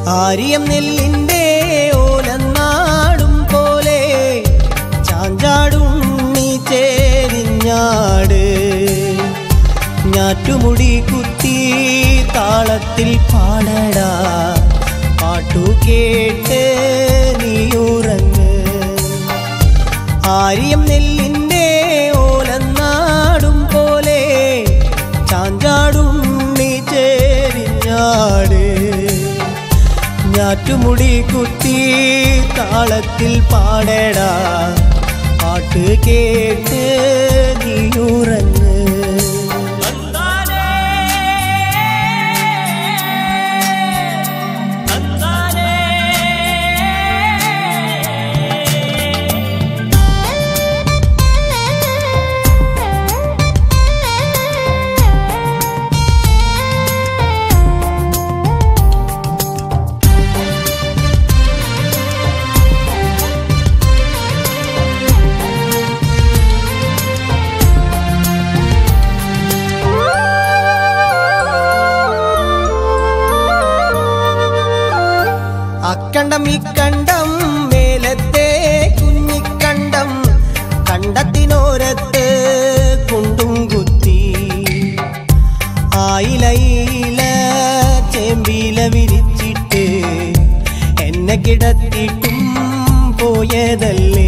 ആര്യം നെല്ലിന്റെ ഓലനാടും പോലെ ചാഞ്ചാടും നീ ചേരിഞ്ഞാട് ഞാറ്റുമുടി കുത്തി താളത്തിൽ പാടടാ പാട്ടു കേട്ട് നീ ഉറങ്ങ് ആര്യം നെല്ലിന്റെ ഓലനാടും പോലെ ചാഞ്ചാടും നീ ചേരിഞ്ഞാട് ഞാറ്റുമുടി കുത്തി താളത്തിൽ പാടടാ പാട്ട് കേട്ട് നീ ഉറങ്ങ് അക്കണ്ടം ഇക്കണ്ടം മേലത്തെ കുഞ്ഞിക്കണ്ടം കണ്ടത്തിനോരത്ത് കുണ്ടും കുത്തി ആയിലയില ചേമ്പില വിരിച്ചിട്ട് എന്നെ കിടത്തിട്ടും പോയതല്ലേ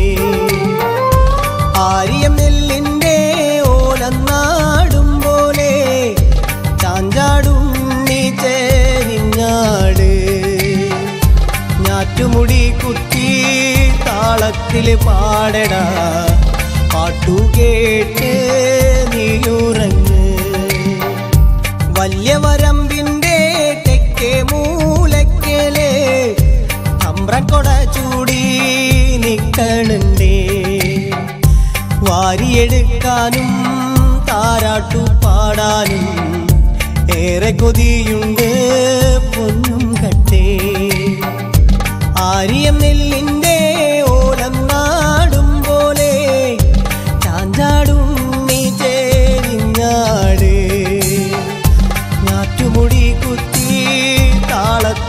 ആര്യം നെല്ലിന്റെ ഓലന്നാടും പോലെ ചാഞ്ചാടും നീ ചേരിഞ്ഞാട് ഞാറ്റുമുടി കുത്തി താളത്തിൽ പാടടാ പാട്ടു കേട്ട് നീ ഉറങ്ങ് വല്യവരമ്പിന്റെ തെക്കേ മൂലക്കല് തമ്പ്രക്കൊട ചൂടി നിക്കണുണ്ടേ വാരിയെടുക്കാനും താരാട്ടു പാടാനും ഏറെ കൊതിയുണ്ട് പൊന്നും കട്ടേ ആര്യം നെല്ലിന്റെ